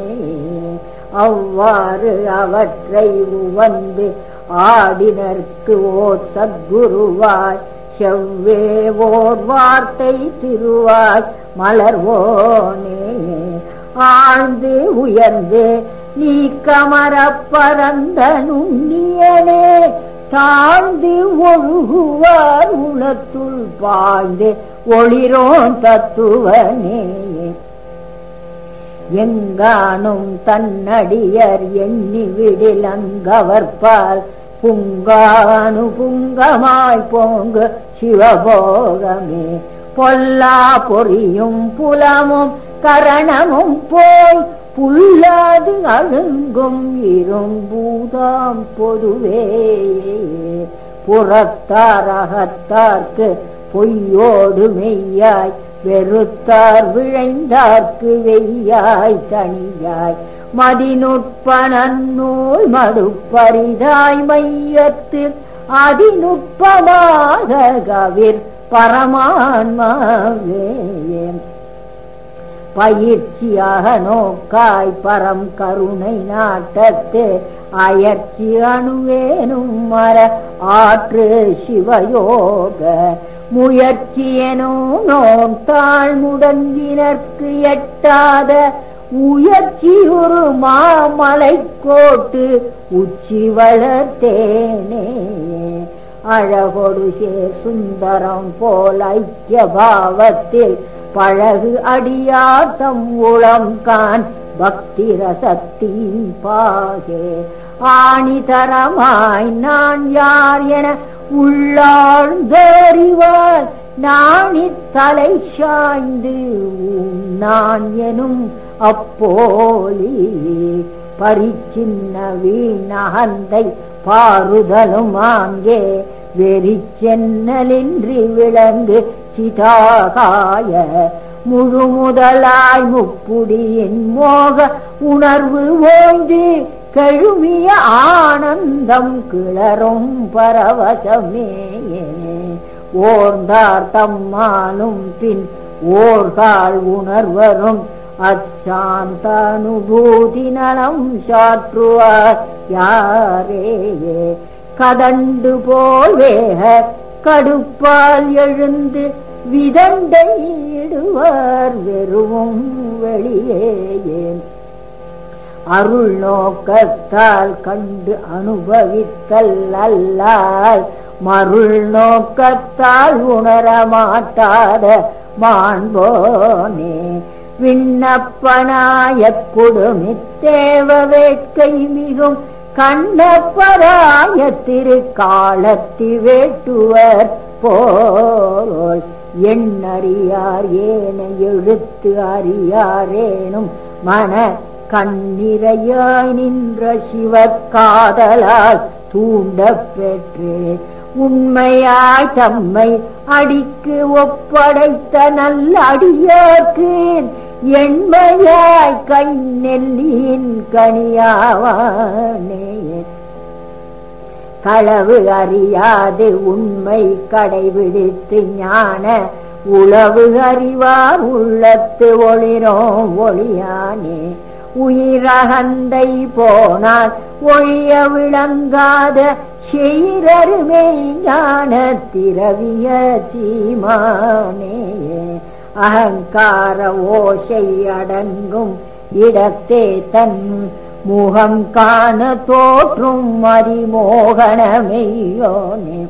அவ்வாறு அவற்றை உவந்து ஆடினர்க்கு ஓர் சத்குருவாய் செவ்வே ஓர் வார்த்தை திருவாய் மலர்வோனே ஆழ்ந்து உயர்ந்து நீ கமர பரந்த நுண்ணியனே தாழ்ந்து ஒழுகுவார் உளத்துள் பாய்ந்து ஒளிரோன் தத்துவனே எங்கானும் தன்னடியர் எண்ணி விடிலங்கவர்பால் புங்கானு புங்கமாய் போங்கு சிவபோகமே பொல்லா பொறியும் புலமும் கரணமும் போய் புல்லாது அழுங்கும் இரும்பூதாம் பொதுவே புறத்தார் அகத்தார்க்கு பொய்யோடு மெய்யாய் வெறுத்தார் விழைந்தார்க்கு வெய்யாய் தனியாய் மதிநுட்பனூல் மடுப்பரிதாய் மையத்து அதிநுட்பமாக கவிர் பரமான்மாவே பயிற்சியாக நோக்காய் பரம் கருணை நாட்டத்து அயற்சி அணுவேனும் மர ஆற்று சிவயோக முயற்சி எனும் நோன் தாழ் முடங்கினர்க்கு எட்டாத உயர்ச்சி ஒரு மாமலை கோட்டு உச்சி வளர்த்தேனே அழகொடு சேர் சுந்தரம் போல் ஐக்கிய பாவத்தில் பழகு அடியாத்தம் உளம் கான் பக்தி ரசத்தின் பாகே ஆணிதரமாய் நான் யார் என உள்ளாழ்ந்தறிவாள் நாணி தலை சாய்ந்து நான் எனும் அப்போலி பரிச்சின்ன வீணகந்தை பாருதலும் ஆங்கே வெறிச்சென்னலின்றி விளங்கு சிதாகாய முழு முதலாய் முப்புடியின் மோக உணர்வு ஓய்ந்து கழுவிய ஆனந்தம் கிளரும் பரவசமே ஓர்ந்தார் தம்மானும் பின் ஓர்கால் உணர்வரும் அச்சாந்த அனுபூதி நலம் சாற்றுவார் யாரே கதண்டு போல் வேக கடுப்பால் எழுந்து விதண்டை இடுவார் வெறுவும் வெளியே அருள் நோக்கத்தால் கண்டு அனுபவித்தல் அல்லால் மருள் நோக்கத்தால் உணரமாட்டாத மாண்போனே விண்ணப்பனாய குடுமித்தேவ வேட்கை மிகும் கண்ணப்பராய திருக்காலத்தி வேட்டுவர் போல் எண்ணறியார் ஏன எழுத்து அறியாரேனும் மன கண்ணிரையாய் நின்ற சிவக்காதலால் தூண்டப் பெற்று உண்மையாய் தம்மை அடிக்கு ஒப்படைத்த நல்ல அடியார்க்கு எண்மையாய் கை நெல்லியின் கனியாவானே களவு அறியாது உண்மை கடைபிடித்து ஞான உளவு அறிவார் உள்ளத்து ஒளிரோம் ஒளியானே உயிரகந்தை போனால் ஒழிய விளங்காத செய்ரருமே ஞான திரவிய சீமானே அகங்கார ஓசை அடங்கும் இடத்தே தன் முகம் காண தோற்றும் மதிமோகனமெய்யோனே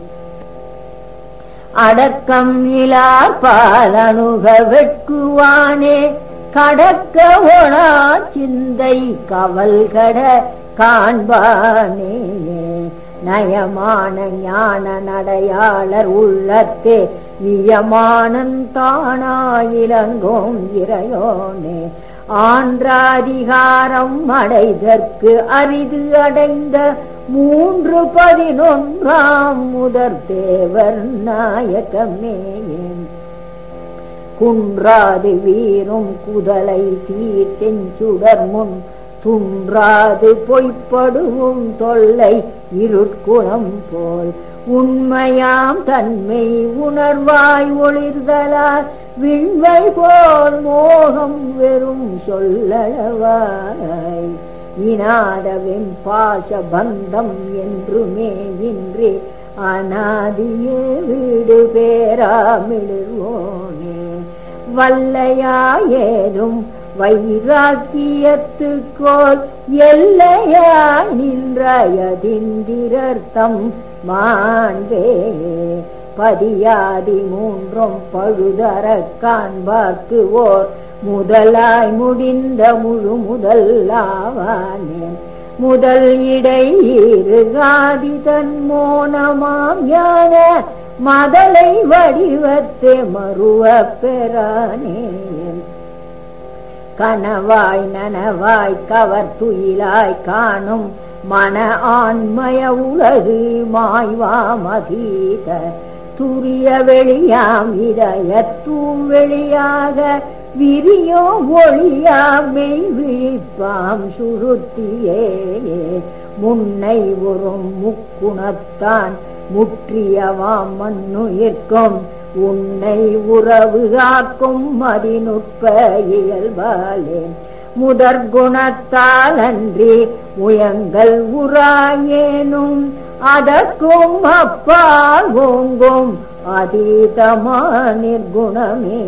அடக்கம் இலார் பாலணுக வெட்குவானே கடக்க ஒளா சிந்தை கவல்கட காண்பானே நயமான ஞான நடையாளர் உள்ளத்தே இயமானன் தானாயிலங்கும் இறையோனே ஆன்றாதிகாரம் அடைதற்கு அரிது அடைந்த மூன்று பதினொன்றாம் முதற் தேவர் நாயகமேயே குன்றாது வீரும் குதலை தீர் செஞ்சுடர் முன் துன்றாது பொய்ப்படுவும் தொல்லை இருட்குணம் போல் உண்மையாம் தன்மை உணர்வாய் ஒளிர்தலால் விண்வை போல் மோகம் வெறும் சொல்லளவாய் இனாதவின் பாச பந்தம் என்றுமே இன்றி அநாதியே வீடு பேராமிடுவோனே வல்லையாயேதும் வைராக்கியத்துக்கோல் எல்லையாய் நின்றயதிந்திரர்த்தம் மாண்பே பதியாதி மூன்றும் பழுதர காண்பார்க்கு ஓர் முதலாய் முடிந்த முழு முதல்லாவானே முதல் இடை இருகாதி தன் மோனமாம் ஞான மதலை வடிவத்தே மறுவ பெறானே கனவாய் நனவாய் கவர் துயிலாய் காணும் மன ஆண்மய உலகு மாய்வாமதீத துரிய வெளியாம் இதயத்தூம் வெளியாக விரியோ ஒளியாமை விழிப்பாம் சுருத்தியே முன்னை ஒரு முக்குணத்தான் முற்றியவாம் மண்ணுயிர்க்கும் உன்னை உறவு காக்கும் மதிநுட்ப இயல்பாலே முதற் குணத்தால் அன்றி முயங்கள் உராயேனும் அதற்கும் அப்பால் ஓங்கும் அதீதமா நிர்குணமே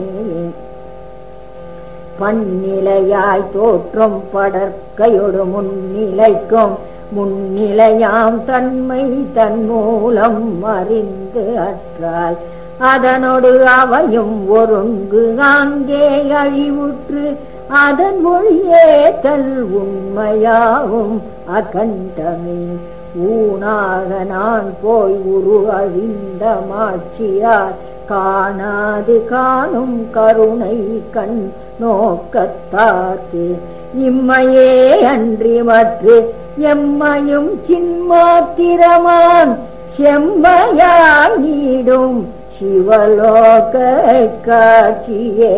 பன்னிலையாய் தோற்றும் படற்கையொடு முன்னிலைக்கும் முன்னிலையாம் தன்மை தன் மூலம் அறிந்து அற்றால் அதனோடு அவையும் ஒருங்கு அங்கே அழிவுற்று அதன் மொழியே தல் உண்மையாவும் அகண்டமே ஊனாக நான் போய் உரு அழிந்த மாட்சியார் காணாது காணும் கருணை கண் நோக்கத்தாக்கு இம்மையே அன்றி மற்று எம்மையும் சின்மாத்திரமான் செம்மையாய் நீடும் சிவலோக காட்சியே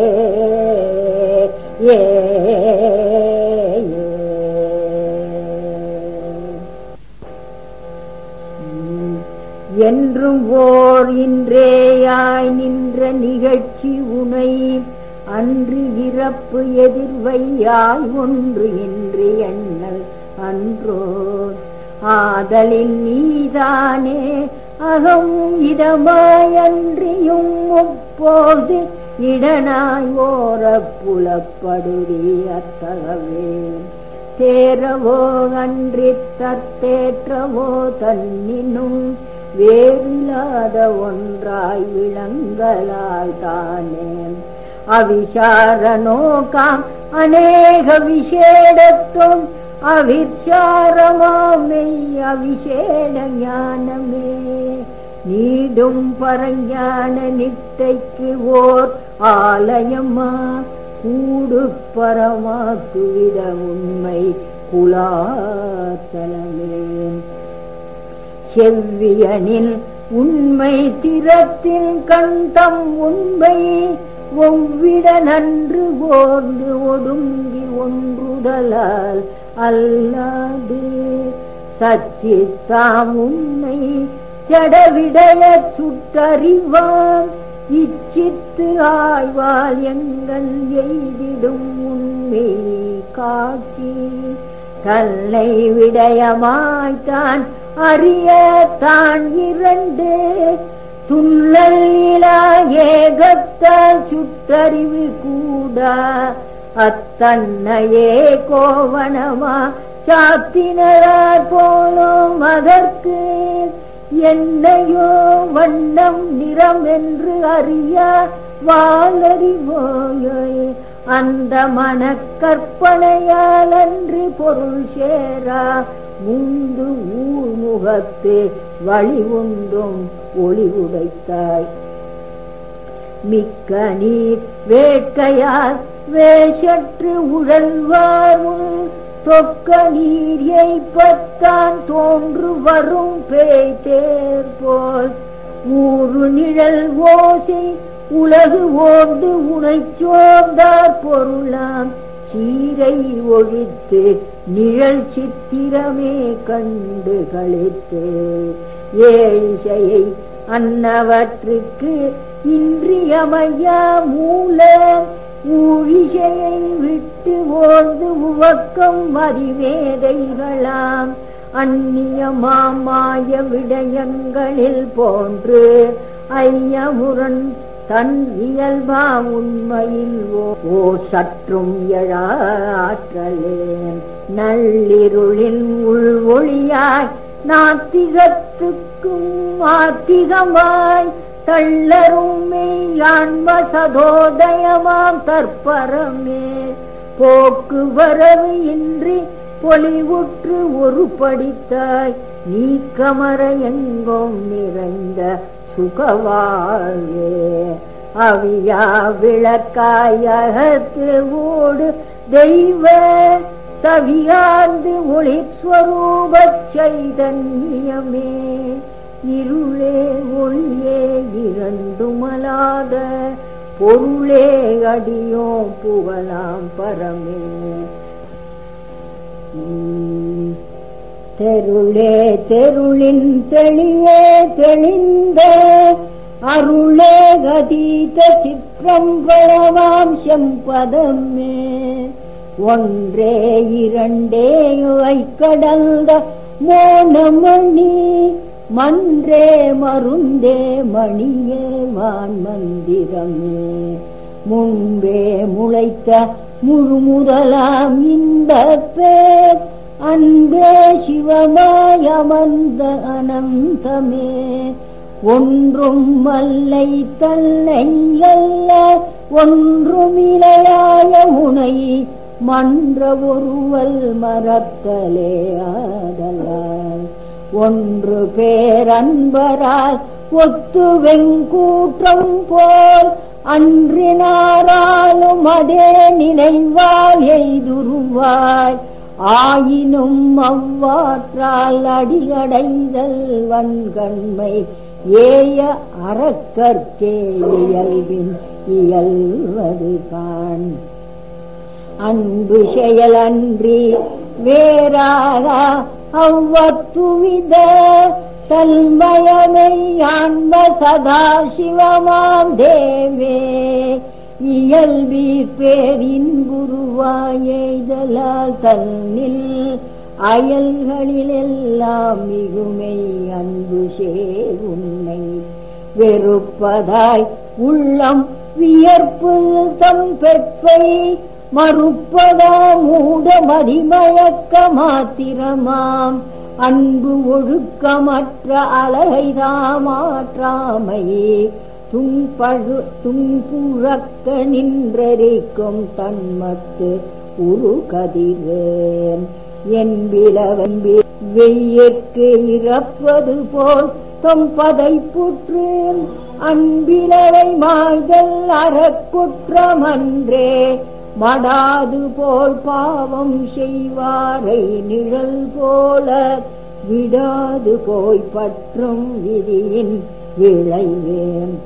ஏ என்றும் ஓர் இன்றேயாய் நின்ற நிகழ்ச்சி உனை அன்று இறப்பு எதிர்வையாய் ஒன்று என்று எண்ணல் அன்றோ ஆதலின் நீதானே அகம் இதமாயன்றியும் முப்போது இடனாய் ஓர புலப்படுதி அத்தகவே தேரவோ அன்றி தத்தேற்றவோ தன்னினும் வேறில்லாத ஒன்றாய் விளங்கலால் தானே அவிசார நோக்காம் அநேக விசேடத்தும் அவிச்சாரமாமை அவிசேட ஞானமே நீடும் பரஞான நிட்டைக்கு ஓர் ஆலயமா கூடு பரமாக்குவிட உண்மை குலாத்தலமே செவ்வியனில் உண்மை திறத்தில் கண்டம் உண்மை ஒவ்விட நன்று ஓர்ந்து ஒடுங்கி ஒன்றுதலால் அல்லாது சச்சித்தாம் உண்மை ஜடவிடைய சுட்டறிவான் இச்சித்து ஆய்வால் எங்கள் எய்திடும் உண்மை காட்சி தன்னை விடயமாய்த்தான் அறிய தான் இரண்டு துள்ளல் இலா ஏகத்தால் சுற்றறிவு கூட அத்தன்னையே கோவணமா சாத்தினார் போலும் அதற்கு என்னையோ வண்ணம் நிறம் என்று அறிய வாலறிவோயே அந்த மனக்கற்பனையால் அன்று பொருள் சேரா முந்து ஊழ்முகத்து வழி உண்டும் ஒளி உடைத்தாய் மிக்க நீர் வேட்கையால் வேஷற்று உழல்வார் உள் தொக்க நீர் எய்ப்பத்தான் தோன்று வரும் பேய்தேர் போல் ஊறு நிழல் ஓசை உலகு ஓர்ந்து உனை சோர்ந்தார் பொருளாம் சீரை ஒழித்து நிழல் சித்திரமே கண்டு கழித்து ஏழிசையை அன்னவற்றுக்கு இன்றியமையா மூல ஊழிசையை விட்டு ஓர்ந்து உவக்கம் மதிவேதைகளாம் அந்நியமாமாய விடயங்களில் போன்று ஐயமுரண் தன் இயல்பா உண்மையில் ஓ சற்றும் எழாற்றலே நள்ளிருளின் உள் ஒளியாய் நாத்திகத்துக்கும் ஆத்திகமாய் தள்ளரும் ஆன்ம சதோதயமாம் தற்பரமே போக்குவரவு இன்றி பொலிவுற்று ஒரு படித்தாய் நீக்கமர எங்கும் நிறைந்த சுகவாழ்வே அவியா விளக்காயகத்து ஓடு தெய்வ சவியார்ந்து ஒளிஸ்வரூப சைதன்யமே இருளே ஒளியே இரண்டுமலாத பொருளே அடியோ புகழாம் பரமே தெருளே தெருளின் தெளியே தெளிந்த அருளே கதீத சிற்றம்பளவாம் செம்பதமே ஒன்றே இரண்டே கடந்த மோனமணி மன்றே மருந்தே மணியே வான் மந்திரமே முன்பே முளைத்த முழு முதலாம் இந்த பேர் அன்பே சிவமாய் அமர்ந்த அனந்தமே ஒன்றும் அல்லை தல்லை அல்ல ஒன்றும் இளையாய உனை மன்ற ஒருவல் மறத்தலே ஆதலால் ஒன்று பேரன்பரால் ஒத்து வெங்கூற்றம் போல் அன்றினாராலும் அதே நினைவால் எய்துருவாய் ஆயினும் அவ்வாற்றால் அடிகடைதல் வன்கண்மை ஏய அறக்கற்கே இயல்பின் இயல்வது காண் அன்பு செயலன்றி வேறாரா அவ்வத்துவித தல்மயமை ஆன்ம சதாசிவமாம் தேவே இயல்பீர் பேரின் குருவாயெய்தலால் தன்னில் அயல்களிலெல்லாம் மிகுமை அன்பு சேர் உன்னை வெறுப்பதாய் உள்ளம் வியர்ப்பு தம் பெற்பை மறுப்பதா மூட மதிமயக்க மாத்திரமாம் அன்பு ஒழுக்கமற்ற அழகைதாமாற்றாமையே துன்பழு துன்புழக்க நின்றரிக்கும் தன்மத்து உரு கதிரேன் என்பிலவன்பி வெய்யற்கு இறப்பது போல் தொம்பதை புற்றேன் அன்பிலவை மாய்தல் அறக்குற்றமன்றே மடாது போல் பாவம் செய்வாரை நிழல் போல விடாது போய் பற்றும் விதியின் விளைவேன்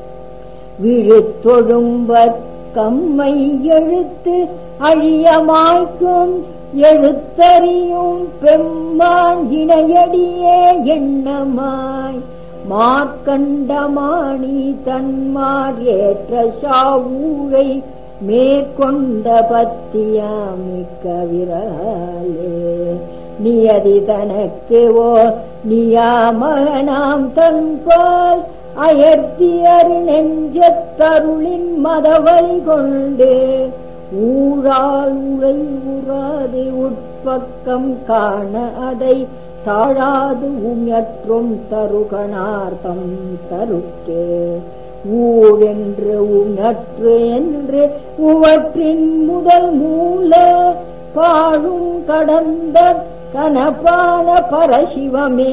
விழுத்தொழும்பற் கம்மை எழுத்து அழியமாய்க்கும் எழுத்தறியும் பெம்மான் இணையடியே எண்ணமாய் மார்க்கண்டமாணி தன்மார் ஏற்ற சாவூரை மேற்கொண்ட பத்தியாமிக்க விராலே நியதி தனக்கு ஓ நியாமகனாம் தன்பால் அயர்த்தியர் நெஞ்சத்தருளின் மதவழி கொண்டு ஊழால் உரை உறாது உட்பக்கம் காண அதை தாழாது உஞற்றும் தருகனார்த்தம் தருக்கே ஊழென்று உணற்று என்று உவற்றின் முதல் மூல பாழும் கடந்த கனபான பரசிவமே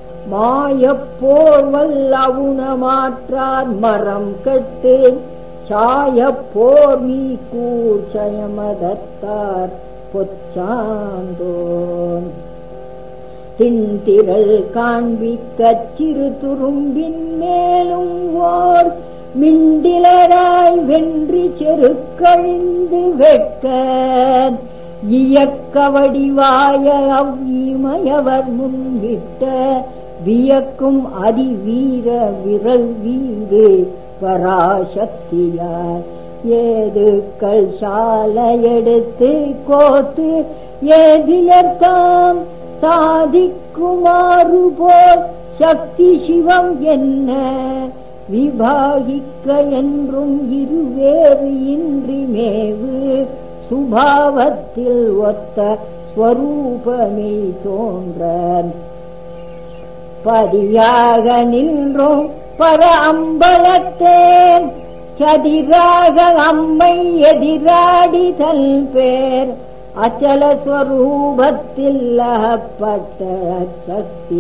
மாயப்போர் வல்லவுணமாற்றார் மரம் கட்டு சாயப்போர் மீ கூர் சயமதத்தார் பொச்சாந்தோன் தின்திரள் காண்பிக்கச் சிறு துரும்பின் மேலும் ஓர் மிண்டிலராய் வென்றி செருக்கழிந்து வெட்க இயக்க வடிவாய அவ்விமயவர் முன்விட்ட வியக்கும் அதிவீர விரல் வீடு பராசக்தியார் ஏதுக்கள் சாலை எடுத்து கோத்து ஏதியர்தாம் சாதிக்குமாறு போல் சக்தி சிவம் என்ன விபாகிக்க என்றும் இருவேறு இன்றி மேவு சுபாவத்தில் ஒத்த ஸ்வரூபமே தோன்ற பதியாக நின்றோம் பர அம்பலத்தேன் சதிராக அம்மை எதிராடிதல் பேர் அச்சல ஸ்வரூபத்தில் அகப்பட்ட சக்தி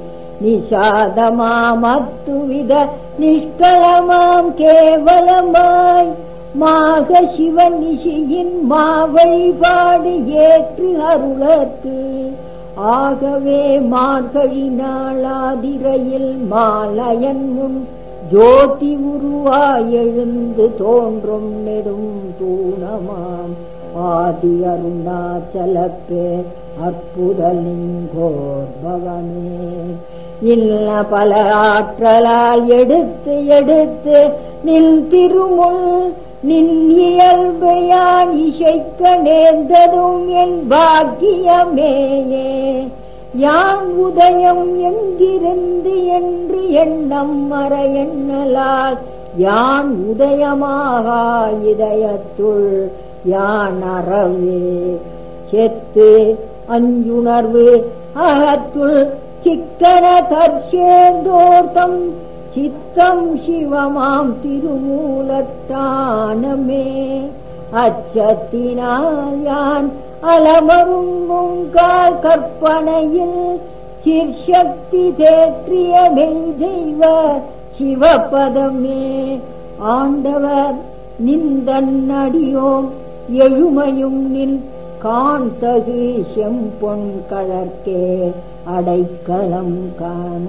நிஷாதமாமத்துவித நிஷ்கலமாம் கேவலமாய் மாக சிவன் நிஷியின் மா வழிபாடு ஏற்று அருளற்கு ஆகவே மார்கழி நாளாதிரையில் மாலயன் முன் ஜோதி உருவாய் எழுந்து தோன்றும் நெடும் தூணமாம் ஆதி அருணாச்சலப்பே அற்புதலிங்கோர் பவனே இல்ல பல ஆற்றலால் எடுத்து எடுத்து நில் திருமுள் நின் இயல்பையான் இசைக்க நேர்ந்ததும் என் பாக்கியமேயே யான் உதயம் எங்கிருந்து என்று எண்ணம் மற எண்ணலால் யான் உதயமாக இதயத்துள் யான் அறவே செத்து அஞ்சுணர்வு அகத்துள் சிக்கன தற்சேர்ந்தோர்த்தம் சித்தம் சிவமாம் திருமூலத்தானமே அச்சத்தினால் யான் அலமருங்கும் கால் கற்பனையில் சிற்சக்தி தேற்றிய மெய் தெய்வ சிவபதமே ஆண்டவர் நிந்தன்னடியோம் எழுமையும் நின் காண்தகு செம்பொன் கழற்கே அடைக்கலம் காண்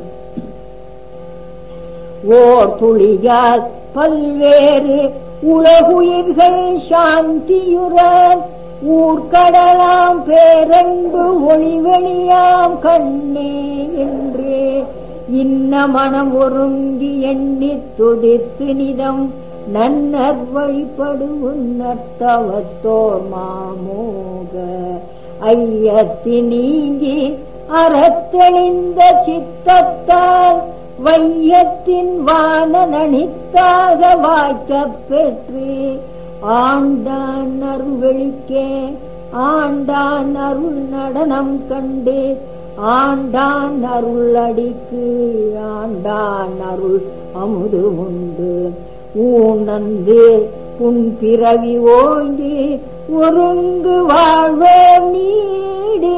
ஓர் துளியால் பல்வேறு உலகுயிர்கள் சாந்தியுற ஊர்கடலாம் பேரன்பு ஒளிவெளியாம் கண்ணே என்றே இன்ன மனம் ஒருங்கி எண்ணித் துதித்து நிதம் நன்னர் வழிபடு உன்னத்தவத்தோர் மாமோக ஐயத்தி நீங்கி அறத்தெளிந்த சித்தத்தால் வையத்தின் வான நனித்தாக வாய்க்கப் பெற்று ஆண்டான் அருள்வெளிக்கே ஆண்டான் அருள் நடனம் கண்டு ஆண்டான் அருள் அடிக்கு ஆண்டான் அருள் அமுது உண்டு ஊனந்து புன் பிறவி ஓங்கி ஒருங்கு வாழ்வ நீடு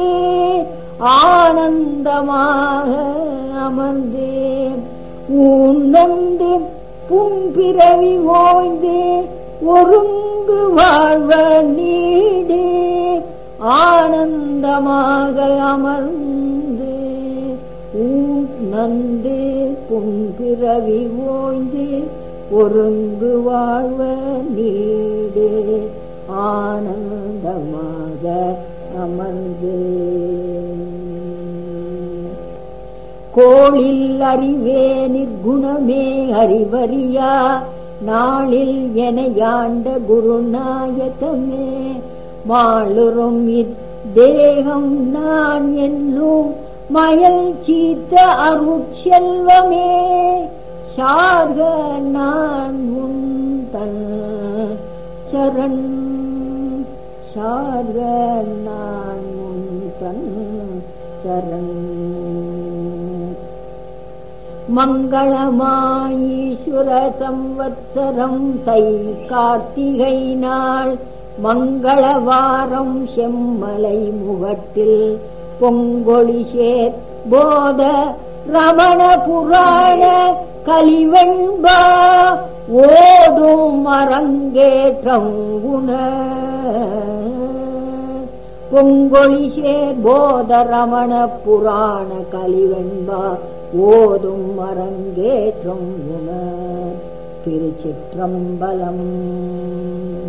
ஆனந்தமாக அமர்ந்தேன் ஊனந்து புன் பிறவி ஓய்ந்து ஒருங்கு வாழ்வ நீடு ஆனந்தமாக அமர்ந்து நந்து புன்பிறவி ஓய்ந்து ஒருங்கு வாழ்வ நீடு ஆனந்தமாக அமர்ந்து கோளில் அறிவே நிர்குணமே அறிவறியா நாளில் என யாண்ட குருநாயகமே மாளுறும் இத்தேகம் நான் என்னும் மயல் சீத்த அருட்செல்வமே சார்க நான் உன் தன் சரண் சார்க நான் உன் தன் சரண் மங்களமாயீஸ்வர சம்வத்சரம் தை கார்த்திகை நாள் மங்களவாரம் செம்மலை முகட்டில் பொங்கொழிசேர் போத ரமண புராண கலிவெண்பா ஓதும் அரங்கேற்றம் குண பொங்கொழிசேர் போத ரமண புராண கலிவெண்பா ஓதும் அரங்கேற்றம் குண திருச்சிற்றம்பலம்